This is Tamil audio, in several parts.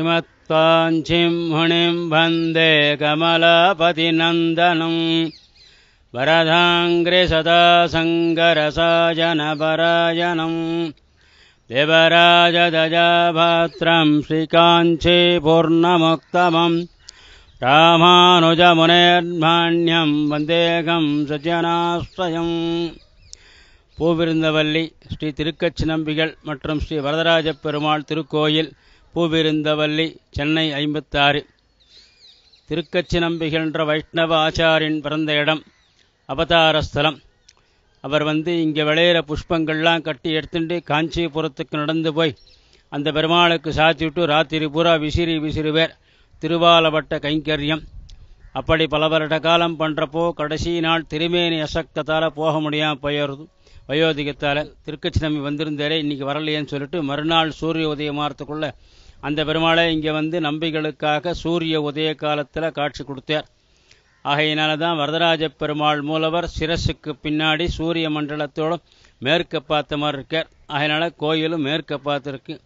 श्रीमत्ताञ्छिं मुनिं वन्दे कमलापतिनन्दनम् वरदाङ्ग्रिसदा सङ्गरसाजनपरायणम् देवराजदजाभात्रं श्रीकाञ्चीपूर्णमुक्तमम् ராமானுஜமுனேர்மாண்யம் வந்தேகம் சஜ்ஜனாஸ்வயம் பூவிருந்தவல்லி ஸ்ரீ திருக்கச்சி நம்பிகள் மற்றும் ஸ்ரீ வரதராஜ பெருமாள் திருக்கோயில் பூவிருந்தவல்லி சென்னை ஐம்பத்தாறு திருக்கச்சி நம்பிகள் என்ற வைஷ்ணவ ஆச்சாரின் பிறந்த இடம் அவதாரஸ்தலம் அவர் வந்து இங்கே விளையிற புஷ்பங்கள்லாம் கட்டி எடுத்துட்டு காஞ்சிபுரத்துக்கு நடந்து போய் அந்த பெருமாளுக்கு சாத்திவிட்டு ராத்திரி பூரா விசிறி விசிறுவேர் திருவாலவட்ட கைங்கரியம் அப்படி பல வருட காலம் பண்ணுறப்போ கடைசி நாள் திருமேனி அசக்தத்தால் போக முடியாமல் போயிடுறது வயோதிகத்தால் திருக்கச்சி நம்பி வந்திருந்தாரே இன்னைக்கு வரலையேன்னு சொல்லிட்டு மறுநாள் சூரிய உதயமாகறதுக்குள்ள அந்த பெருமாளை இங்கே வந்து நம்பிகளுக்காக சூரிய உதய காலத்தில் காட்சி கொடுத்தார் ஆகையினால தான் வரதராஜ பெருமாள் மூலவர் சிரசுக்கு பின்னாடி சூரிய மண்டலத்தோடு மேற்க பார்த்த மாதிரி இருக்கார் அதனால கோயிலும் மேற்க பார்த்துருக்கு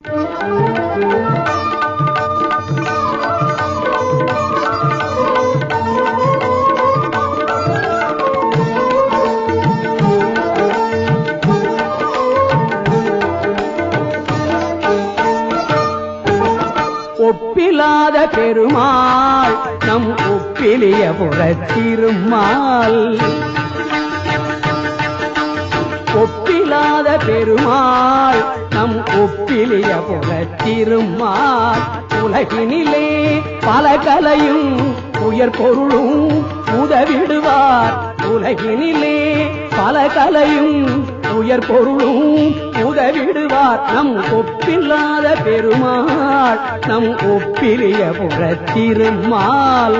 ஒப்பிலாத பெருமாள் நம் ஒப்பிலிய புறத்திருமாள் ஒப்பிலாத பெருமாள் நம் ஒப்பிலிய புறத்திருமாள் உலகினிலே பல கலையும் உயர் பொருளும் உதவிடுவார் உலகினிலே பல கலையும் உயர் பொருளும் உதவிடுவார் நம் ஒப்பில்லாத பெருமாள் நம் ஒப்பிலிய புறத்திருமாள்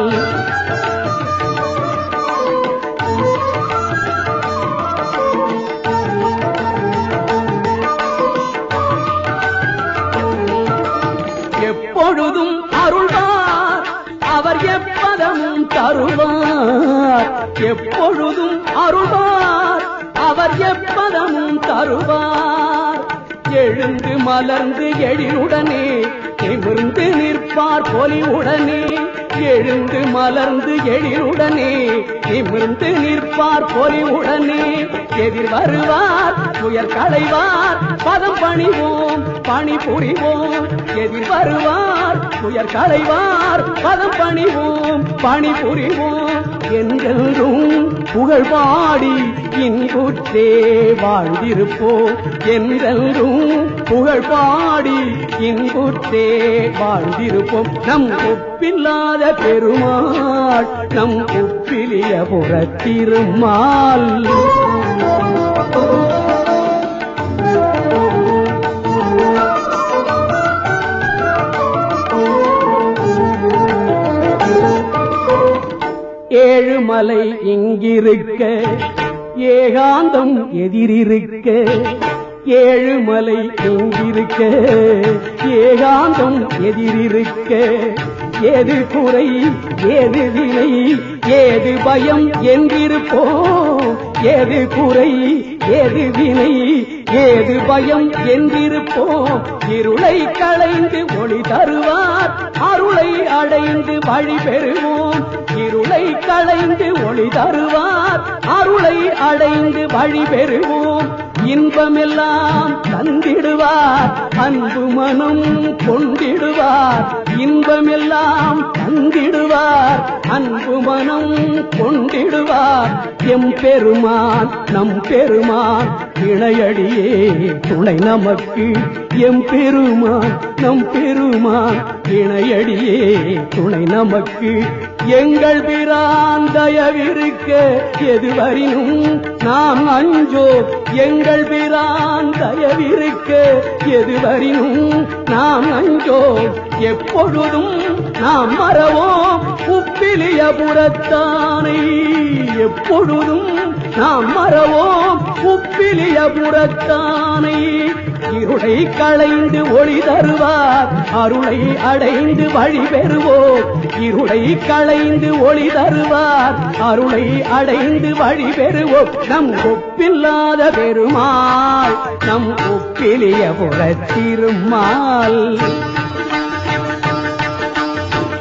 எப்பொழுதும் அருள்வார் அவர் எப்பதமும் தருவார் எப்பொழுதும் அருள்வார் அவர் எப்பதமும் தருவார் எழுந்து மலர்ந்து எழிலுடனே நிமிர்ந்து நிற்பார் பொலிவுடனே எழுந்து மலர்ந்து எழிலுடனே நிமிர்ந்து நிற்பார் பொலிவுடனே எதிர் வருவார் துயர் களைவார் பதம் பணிவோம் பணி புரிவோம் எதிர் வருவார் துயர் களைவார் பதம் பணிவோம் பணி புரிவோம் என்றென்றும் புகழ் பாடி இன்புற்றே வாழ்ந்திருப்போம் என்றென்றும் புகழ் பாடி இன்புற்றே வாழ்ந்திருப்போம் நம் ஒப்பில்லாத பெருமாள் நம் ஒப்பிலிய புறத்திருமாள் ஏழுமலை இங்கிருக்க ஏகாந்தம் எதிரிருக்க ஏழுமலை இங்கிருக்க ஏகாந்தம் எதிரிருக்க ஏது குறை ஏது வினை ஏது பயம் என்றிருப்போம் ஏது குறை ஏது வினை ஏது பயம் என்றிருப்போம் இருளை களைந்து ஒளி தருவார் அருளை அடைந்து வழி பெறுவோம் இருளை களைந்து ஒளி தருவார் அருளை அடைந்து வழி பெறுவோம் இன்பமெல்லாம் தந்திடுவார் அன்பு மனம் கொண்டிடுவார் இன்பமெல்லாம் தந்திடுவார் அன்பு மனம் கொண்டிடுவார் எம் பெருமான் நம் பெருமான் இணையடியே துணை நமக்கு எம் பெருமான் நம் பெருமான் இணையடியே துணை நமக்கு எங்கள் பிரான் தயவிருக்க எதுவரினும் நாம் அஞ்சோ எங்கள் பிரான் தயவிருக்க எதுவரினும் நாம் அஞ்சோ எப்பொழுதும் நாம் மறவோம் உப்பிலிய புறத்தானை எப்பொழுதும் நாம் மறவோம் உப்பிலிய புறத்தானை இருளை களைந்து ஒளி தருவார் அருளை அடைந்து வழி பெறுவோம் இருளை களைந்து ஒளி தருவார் அருளை அடைந்து வழி பெறுவோம் நம் ஒப்பில்லாத பெருமாள் நம் ஒப்பிலிய புறத்திருமாள்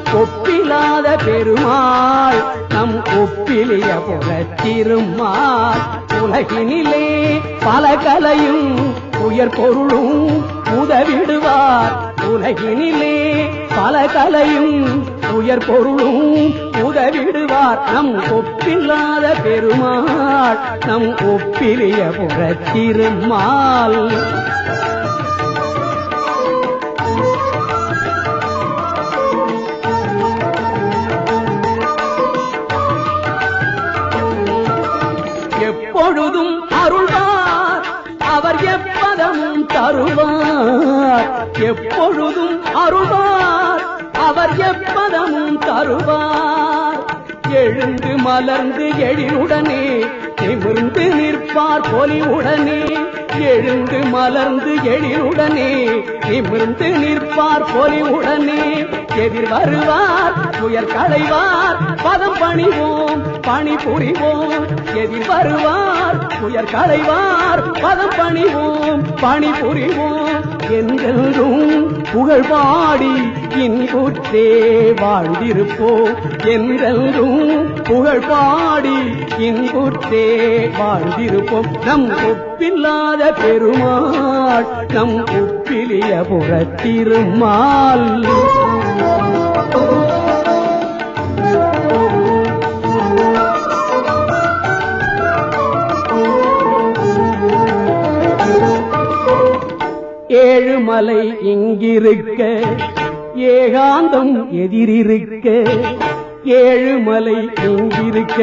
ஒப்பிலாத பெருமாள் நம் ஒப்பிலிய புறத்திருமாள் உலகினிலே பல கலையும் உயர் பொருளும் உதவிடுவார் உலகினிலே பல கலையும் உயர் பொருளும் உதவிடுவார் நம் ஒப்பில்லாத பெருமாள் நம் ஒப்பிலிய புறத்திருமாள் எப்பொழுதும் அருள்வார் அவர் எப்பதமும் தருவார் எப்பொழுதும் அருள்வார் அவர் எப்பதமும் தருவார் எழுந்து மலர்ந்து எழிலுடனே நிமிர்ந்து நிற்பார் பொலிவுடனே எழுந்து மலர்ந்து எழிலுடனே நிமிர்ந்து நிற்பார் பொலிவுடனே எதிர் வருவார் துயர் களைவார் பதம் பணிவோம் பணி புரிவோம் எதிர் வருவார் துயர் களைவார் பதம் பணிவோம் பணி புரிவோம் என்றென்றும் புகழ் பாடி இன்புற்றே வாழ்ந்திருப்போம் என்றென்றும் புகழ் பாடி இன்புற்றே வாழ்ந்திருப்போம் நம் ஒப்பில்லாத பெருமாள் நம் ஒப்பிலிய புறத்திருமாள் ஏழுமலை இங்கிருக்க ஏகாந்தம் எதிரிருக்க ஏழுமலை இங்கிருக்க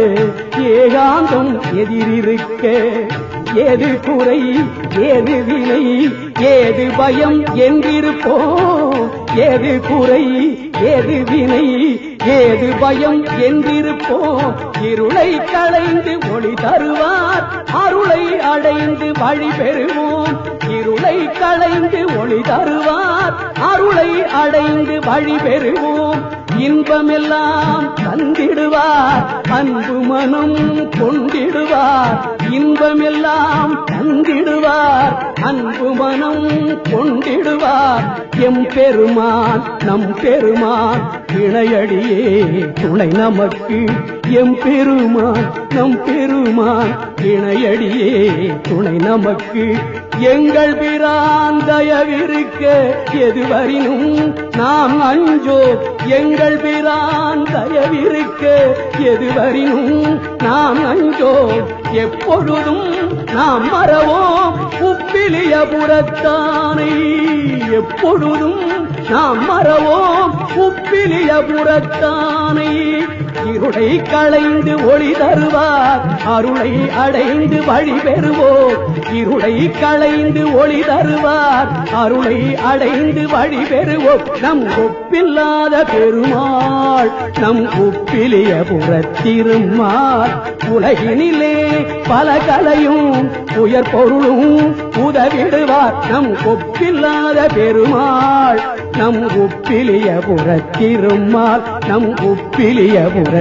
ஏகாந்தம் எதிரிருக்க ஏது குறை ஏது வினை ஏது பயம் என்றிருப்போம் ஏது குறை ஏது வினை ஏது பயம் என்றிருப்போம் இருளை களைந்து ஒளி தருவார் அருளை அடைந்து வழி பெறுவோம் இருளை களைந்து ஒளி தருவார் அருளை அடைந்து வழி பெறுவோம் இன்பமெல்லாம் தந்திடுவார் அன்பு மனம் கொண்டிடுவார் இன்பமெல்லாம் தந்திடுவார் அன்பு மனம் கொண்டிடுவார் எம் பெருமான் நம் பெருமான் இணையடியே துணை நமக்கு எம் பெருமான் நம் பெருமான் இணையடியே துணை நமக்கு எங்கள் பிரான் தயவிருக்க எதுவரினும் நாம் அஞ்சோ எங்கள் பிரான் தயவிருக்க எதுவரினும் நாம் அஞ்சோ எப்பொழுதும் நாம் மறவோம் உப்பிலிய புறத்தானை எப்பொழுதும் நாம் மறவோம் உப்பிலிய புறத்தானை இருளை களைந்து ஒளி தருவார் அருளை அடைந்து வழி பெறுவோம் இருளை களைந்து ஒளி தருவார் அருளை அடைந்து வழி பெறுவோம் நம் ஒப்பில்லாத பெருமாள் நம் ஒப்பிலிய புறத்திருமாள் உலகினிலே பல கலையும் உயர் பொருளும் உதவிடுவார் நம் ஒப்பில்லாத பெருமாள் நம் ஒப்பிலிய புறத்திருமாள் நம் ஒப்பிலிய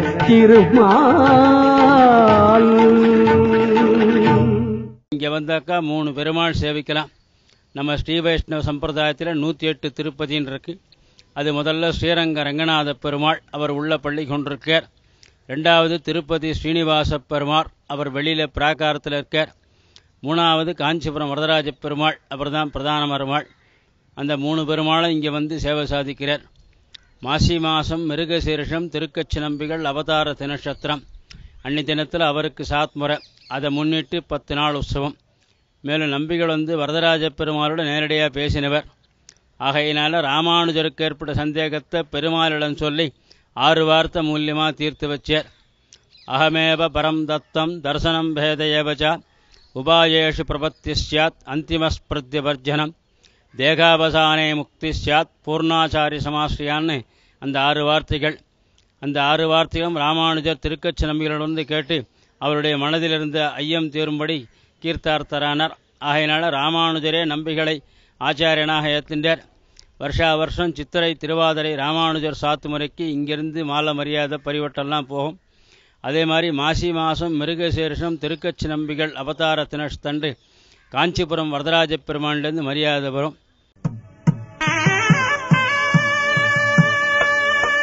புறத்திருமாள் இங்கே வந்தாக்கா மூணு பெருமாள் சேவிக்கலாம் நம்ம ஸ்ரீ வைஷ்ணவ சம்பிரதாயத்தில் நூற்றி எட்டு திருப்பதின்னு இருக்கு அது முதல்ல ஸ்ரீரங்க ரங்கநாத பெருமாள் அவர் உள்ள பள்ளி கொண்டிருக்கார் ரெண்டாவது திருப்பதி ஸ்ரீனிவாச பெருமாள் அவர் வெளியில் பிராகாரத்தில் இருக்கார் மூணாவது காஞ்சிபுரம் வரதராஜ பெருமாள் அவர் தான் பிரதான பெருமாள் அந்த மூணு பெருமாளும் இங்கே வந்து சேவை சாதிக்கிறார் மாசி மாதம் மிருகசீரிஷம் திருக்கச்சி நம்பிகள் அவதார தினஷத்திரம் அன்னி தினத்தில் அவருக்கு சாத்முறை அதை முன்னிட்டு பத்து நாள் உற்சவம் மேலும் நம்பிகள் வந்து வரதராஜ பெருமாளோட நேரடியாக பேசினவர் ஆகையினால ராமானுஜருக்கு ஏற்பட்ட சந்தேகத்தை பெருமாளிடம் சொல்லி ஆறு வார்த்தை மூலியமாக தீர்த்து வச்சார் அகமேவ பரம் தத்தம் தர்சனம் பேதயேவச்ச உபாயேஷு பிரபத்தி சியாத் அந்திமஸ்பிருத்திவர்ஜனம் தேகாவசானே முக்தி சியாத் பூர்ணாச்சாரி சமாஸ்ரியான்னு அந்த ஆறு வார்த்தைகள் அந்த ஆறு வார்த்தைகளும் ராமானுஜர் திருக்கச்சி நம்பிகளிடந்து கேட்டு அவருடைய மனதில் இருந்த ஐயம் தீரும்படி கீர்த்தார்த்தரானார் ஆகையினால ராமானுஜரே நம்பிகளை ஆச்சாரியனாக ஏத்தின்றார் வருஷா வருஷம் சித்திரை திருவாதிரை ராமானுஜர் சாத்து முறைக்கு இங்கிருந்து மாலை மரியாதை பரிவட்டெல்லாம் போகும் அதே மாதிரி மாசி மாதம் மிருகசீரிஷம் திருக்கச்சி நம்பிகள் அவதார தினஷ்தண்டு காஞ்சிபுரம் வரதராஜ பெருமான்லேருந்து மரியாதை வரும்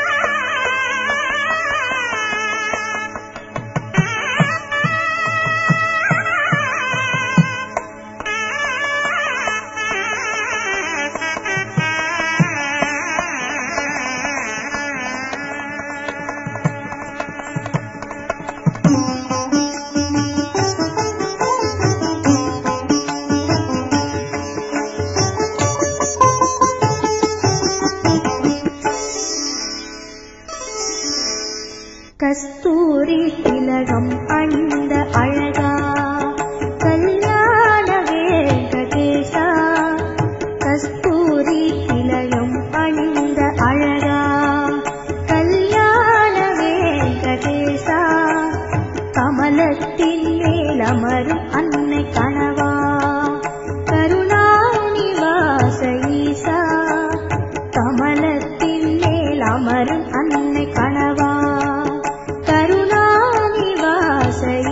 திலகம் அணிந்த அழகா கல்யாண வேங்கடேசா கஸ்தூரி திலகம் அணிந்த அழகா கல்யாண வேங்கடேசா கமலத்தின் மேல் அமரும் அன்னை கணவா கருணாநிவாச ஈசா கமலத்தின் மேல் அமரும் அன்னை கணவா கருணாநிவாச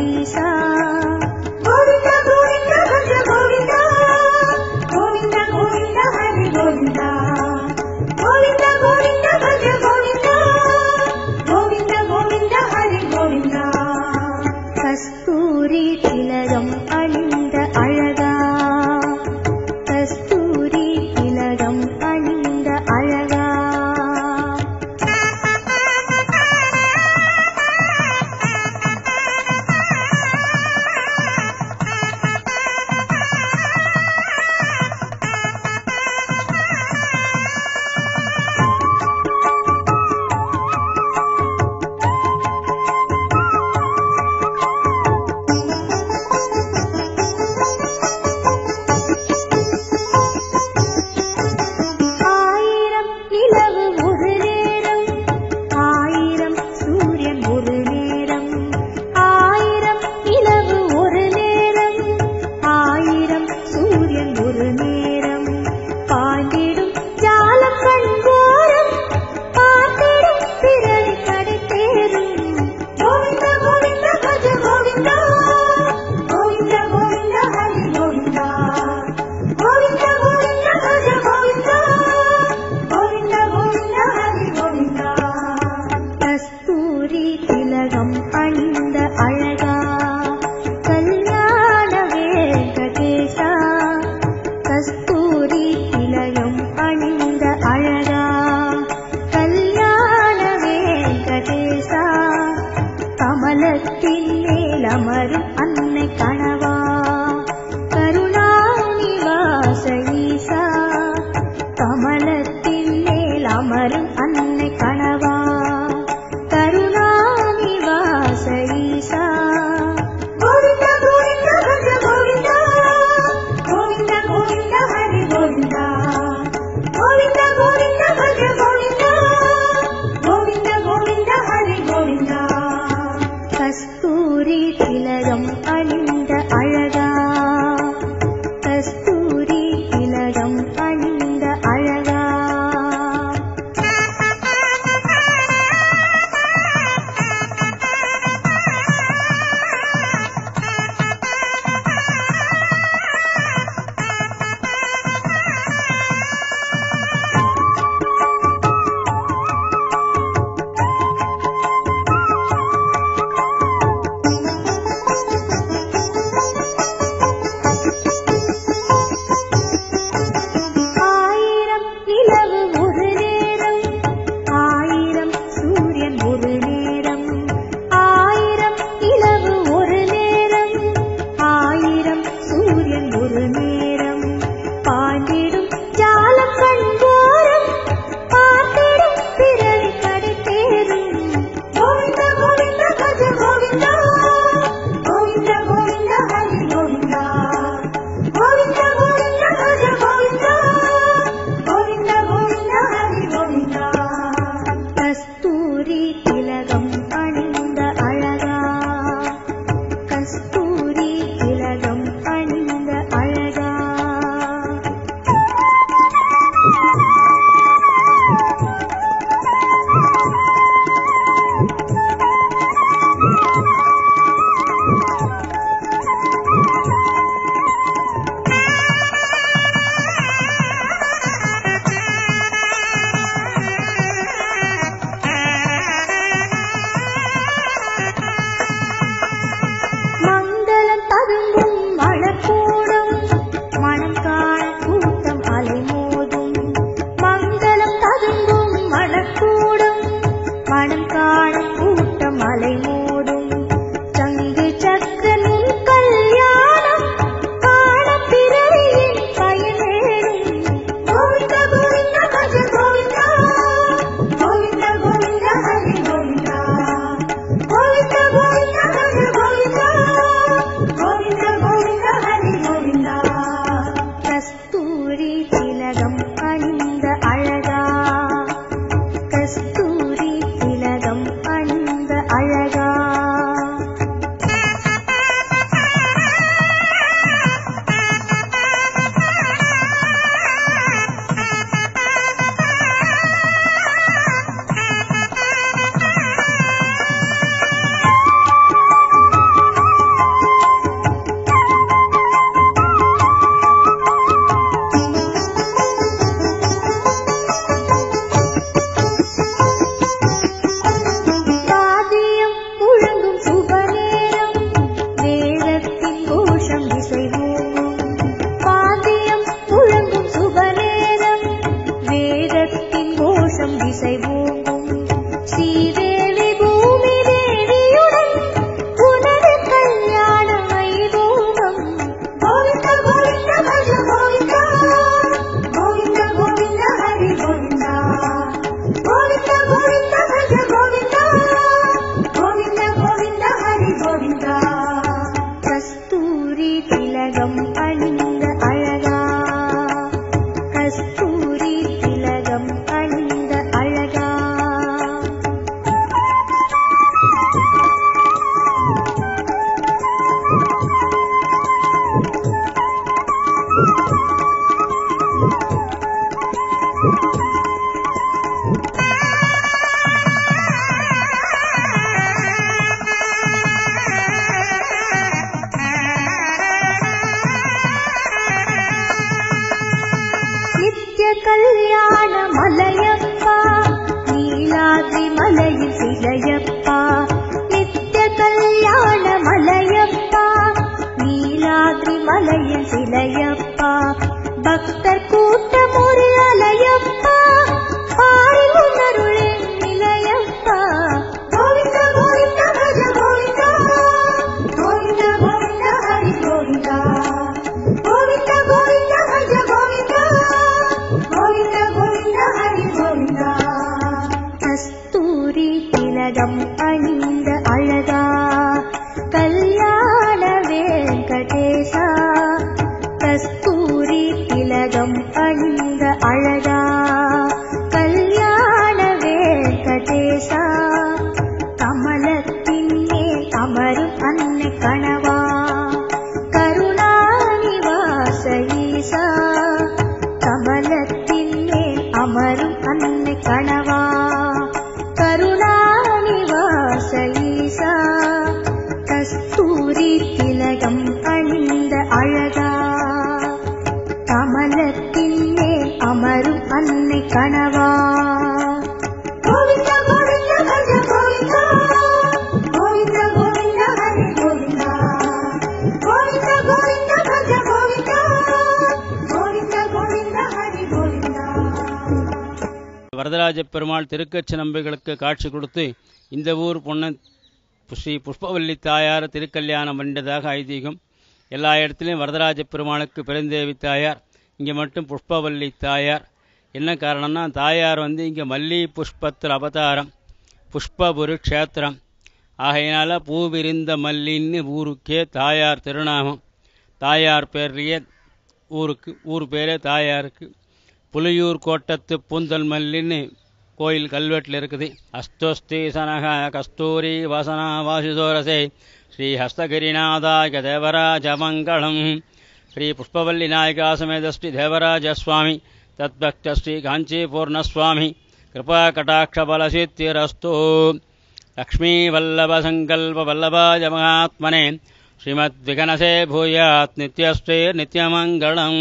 கல்யாண மலையப்பா நீலாத்ரி மலையில் சிலையப்பா நித்திய கல்யாண மலையப்பா நீலாத்ரி மலையில் சிலையப்பா பக்தர் கூட்டம் ஒரு அலையப்பா பாரி உணருளே நிலையப்பா கோவிந்த கோவிந்த பஜ கோவிந்தா கோவிந்த கோவிந்த ஹரி கோவிந்தா கோவிந்த கோவிந்த பஜ கோவிந்தா கோவிந்த கோவிந்த ஹரி கோவிந்தா கஸ்தூரி திலகம் அணிந்த அழகா கல்யாண வெங்கடேசா கஸ்தூரி திலகம் அணிந்த அழகா கல்யாண வெங்கடேசா கமலத்தின் மேல் அமரும் அன்னை கணவா கருணாநிவாச ஈசா கமலத்தின் மேல் அமரும் அன்னை கணவா கருணாநிவாச ஈசா கஸ்தூரி திலகம் அணிந்த அழகா கமலத்தின் மேல் அமரும் அன்னை கணவா கோவிந்த கோவிந்த பஜ கோவிந்தா கோவிந்த கோவிந்த ஹரி கோவிந்தா கோவிந்த கோவிந்த பஜ கோவிந்தா கோவிந்த கோவிந்த ஹரி கோவிந்தா வரதராஜ பெருமாள் திருக்கச்சி நம்பிகளுக்கு காட்சி கொடுத்து இந்த ஊர் பொன்ன ஸ்ரீ புஷ்பவல்லி தாயார் திருக்கல்யாணம் பண்ணிட்டதாக ஐதீகம் எல்லா இடத்துலையும் வரதராஜ பெருமாளுக்கு பெருந்தேவி தாயார் இங்கே மட்டும் புஷ்பவல்லி தாயார் என்ன காரணம்னா தாயார் வந்து இங்கே மல்லி புஷ்பத்தில் அவதாரம் புஷ்பபுரு க்ஷேத்திரம் ஆகையினால பூவிரிந்த மல்லின்னு ஊருக்கே தாயார் திருநாமம் தாயார் பேர்லேயே ஊருக்கு ஊர் பேரே தாயாருக்கு புலியூர் கோட்டத்து பூந்தல் மல்லின்னு கோயில் கல்வெட்டில் இருக்குது அஸ்தோஸ்தி சனக கஸ்தூரி வசனா வாசுதோரசே ஸ்ரீ ஹஸ்தகிரிநாதாய தேவராஜ மங்களம் ஸ்ரீ புஷ்பவல்லி நாயகா சமேத ஸ்ரீ தேவராஜ சுவாமி தத்பக்த ஸ்ரீ காஞ்சி பூர்ணஸ்வாமி கிருபா கடாட்ச பலசித்திரஸ்து லக்ஷ்மீ வல்லப சங்கல்ப வல்லபாய மகாத்மனே ஸ்ரீமத்விகனசே பூயாத் நித்யஸ்ரீ நித்யமங்களம்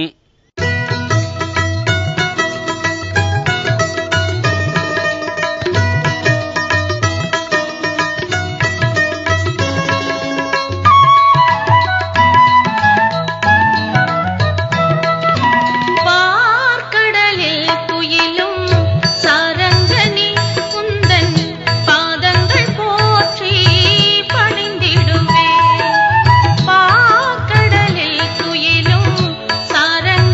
பார்க்கடலில் துயிலும் சாரங்கனி உந்தன் பாதங்கள் போற்றி பணிந்திடுவே பார்க்கடலில் துயிலும் சாரங்க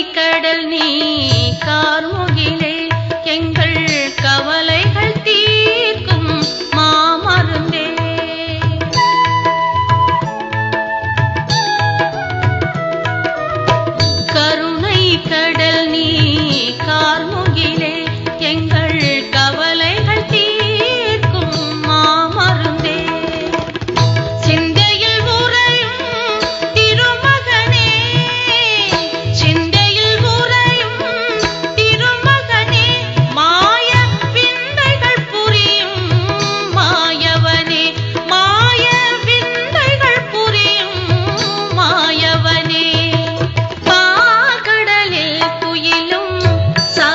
கடல் நீ கார்முகிலே எங்கள் கவலைகள் தீர்க்கும் மாமருந்தே கருணை கடல் நீ கார்முகிலே எங்கள் கவலைகள் தீர்க்கும் மாமருந்தே சிந்தையில் உறையும் திருமகனே சிந்தையில் உறையும் திருமகனே மாய விந்தைகள் புரியும் மாயவனே மாய விந்தைகள் புரியும் மாயவனே பாகடலில் குயிலும் சா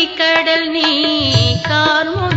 கடல் நீ கார்முக